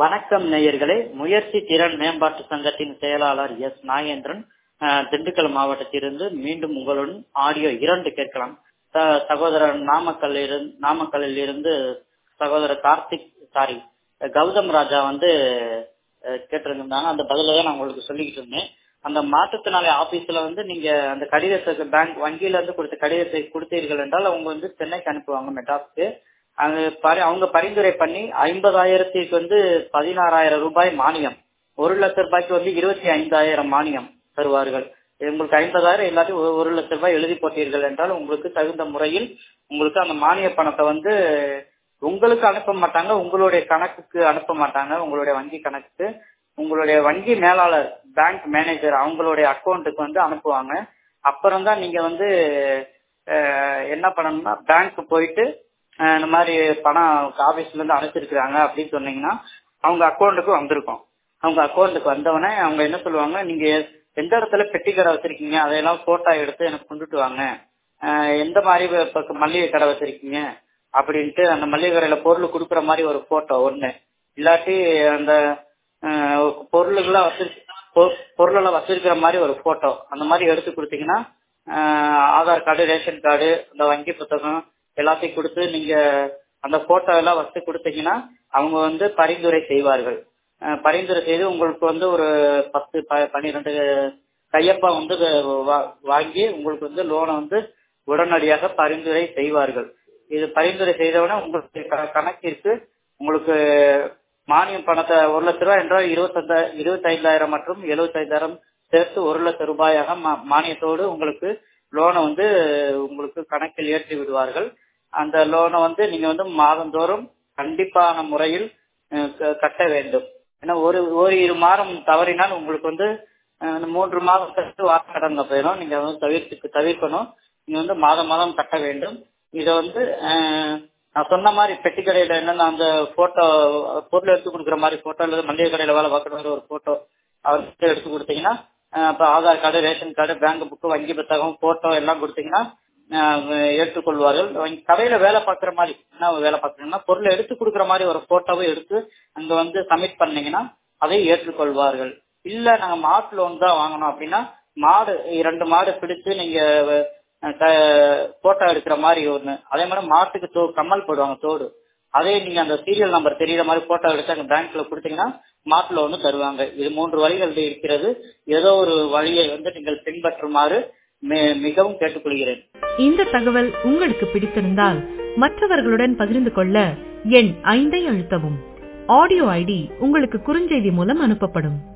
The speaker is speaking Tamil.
வணக்கம் நேயர்களே முயற்சி திறன் மேம்பாட்டு சங்கத்தின் செயலாளர் எஸ் நாகேந்திரன் அஹ், திண்டுக்கல் மாவட்டத்திலிருந்து மீண்டும் உங்களுடன் ஆடியோ இரண்டு கேட்கலாம் ச- சகோதரர் நாமக்கல்லில் இருந்து நாமக்கல்லில் இருந்து சகோதரர் கார்த்திக் சாரி கௌதம் ராஜா வந்து அஹ், கேட்டிருந்தாங்க அந்த பதில தான் நான் உங்களுக்கு சொல்லிக்கிட்டு இருந்தேன் அந்த மாற்றுத்திறனாளி ஆபீஸ்ல வந்து நீங்க அந்த கடிதத்துக்கு பேங்க் வங்கியில இருந்து கொடுத்த கடிதத்தை கொடுத்தீர்கள் என்றால் அவங்க வந்து சென்னைக்கு அனுப்புவாங்க மெட்ராஸ்க்கு அங்க பரி- அவங்க பரிந்துரை பண்ணி ஐம்பதாயிரத்திற்கு வந்து பதினாறாயிரம் ரூபாய் மானியம் ஒரு லட்சம் ரூபாய்க்கு வந்து இருபத்தி ஐந்தாயிரம் மானியம் தருவார்கள் உங்களுக்கு ஐம்பதாயிரம் எல்லாத்தையும் ஒரு- ஒரு லட்சம் ரூபாய் எழுதி போட்டீர்கள் என்றால் உங்களுக்கு தகுந்த முறையில் உங்களுக்கு அந்த மானிய பணத்தை வந்து உங்களுக்கு அனுப்ப மாட்டாங்க உங்களுடைய கணக்குக்கு அனுப்ப மாட்டாங்க உங்களுடைய வங்கி கணக்குக்கு உங்களுடைய வங்கி மேலாளர் பேங்க் மேனேஜர் அவங்களுடைய அக்கௌண்ட்டுக்கு வந்து அனுப்புவாங்க அப்புறம் தான் நீங்க வந்து அஹ், என்ன பண்ணணும்னா பேங்க் போயிட்டு அஹ், இந்த மாதிரி பணம் ஆபீஸ்ல இருந்து அனுப்பிச்சிருக்கிறாங்க அப்படின்னு சொன்னீங்கன்னா அவங்க அக்கௌண்ட்டுக்கு வந்திருக்கும் அவங்க அக்கௌண்ட்டுக்கு வந்தவொடனே அவங்க என்ன சொல்லுவாங்க நீங்க எந்த இடத்துல பெட்டி கடை வச்சிருக்கீங்க அதையெல்லாம் போட்டோ எடுத்து எனக்கு கொண்டுட்டு வாங்க அஹ், எந்த மாதிரி இப்ப மல்லிகை கடை வச்சிருக்கீங்க அப்படின்ட்டு அந்த மல்லிகை கடையில பொருள் கொடுக்குற மாதிரி ஒரு போட்டோ ஒண்ணு இல்லாட்டி அந்த அஹ், பொருளுகளை வச்சிரு பொ- பொருளெல்லாம் வச்சிருக்கிற மாதிரி ஒரு போட்டோ அந்த மாதிரி எடுத்து கொடுத்தீங்கன்னா அஹ், ஆதார் கார்டு ரேஷன் கார்டு இந்த வங்கி புத்தகம் எல்லாத்தையும் கொடுத்து நீங்க அந்த போட்டோ எல்லாம் வச்சு கொடுத்தீங்கன்னா அவங்க வந்து பரிந்துரை செய்வார்கள் அஹ், பரிந்துரை செய்து உங்களுக்கு வந்து ஒரு பத்து ப- பன்னிரெண்டு கையப்பா வந்து வா- வாங்கி உங்களுக்கு வந்து லோனை வந்து உடனடியாக பரிந்துரை செய்வார்கள் இது பரிந்துரை செய்தவுடனே உங்களுக்கு க- கணக்கிற்கு உங்களுக்கு மானியம் பணத்தை ஒரு லட்ச ரூபாய் என்றால் இருபத்தஞ்சா இருபத்தைந்தாயிரம் மற்றும் எழுபத்தைந்தாயிரம் சேர்த்து ஒரு லட்சம் ரூபாயாக மா- மானியத்தோடு உங்களுக்கு லோனை வந்து உங்களுக்கு கணக்கில் ஏற்றி விடுவார்கள் அந்த லோனை வந்து நீங்க வந்து மாதந்தோறும் கண்டிப்பான முறையில் அஹ், க- கட்ட வேண்டும் ஏன்னா ஒரு ஒரு இரு மாதம் தவறினால் உங்களுக்கு வந்து அஹ், இந்த மூன்று மாதம் கழித்து வாக்கடங்க போயிடும் நீங்க வந்து தவிர்த்து தவிர்க்கணும் நீங்க வந்து மாதம் மாதம் கட்ட வேண்டும் இதை வந்து அஹ், நான் சொன்ன மாதிரி பெட்டி கடையில என்னன்னா அந்த போட்டோ பொருள் எடுத்து கொடுக்குற மாதிரி போட்டோ அல்லது மளிகை கடையில வேலை பார்க்குற மாதிரி ஒரு போட்டோ அவர்கிட்ட எடுத்து கொடுத்தீங்கன்னா அஹ், அப்ப Aadhaar card ration card bank book வங்கி புத்தகம் போட்டோ எல்லாம் கொடுத்தீங்கன்னா அஹ், ஏற்றுக்கொள்வார்கள் வங்கி- கடையில வேலை பார்க்குற மாதிரி என்ன வேலை பார்க்குறீங்கன்னா பொருளை எடுத்து கொடுக்குற மாதிரி ஒரு போட்டோவை எடுத்து அங்க வந்து சப்மிட் பண்ணீங்கன்னா அதை ஏற்றுக்கொள்வார்கள் இல்ல நாங்க மாட்டு லோன் தான் வாங்கணும் அப்படின்னா மாடு இரண்டு மாடு பிடிச்சு நீங்க போட்டோ எடுக்கிற மாதிரி ஒண்ணு அதே மாதிரி மாட்டுக்கு தோ கம்மல் போடுவாங்க தோடு அதே நீங்க அந்த சீரியல் நம்பர் தெரியுற மாதிரி போட்டோ எடுத்து அங்க பேங்க்ல கொடுத்தீங்கன்னா மாட்டு லோனு தருவாங்க இது மூன்று வழிகள் இருக்கிறது ஏதோ ஒரு வழியை வந்து நீங்கள் பின்பற்றுமாறு மி- மிகவும் கேட்டுக்கொள்கிறேன் இந்த தகவல் உங்களுக்கு பிடித்திருந்தால் மற்றவர்களுடன் பகிர்ந்து கொள்ள எண் ஐந்தை அழுத்தவும் ஆடியோ ஐடி உங்களுக்கு குறுஞ்செய்தி மூலம் அனுப்பப்படும்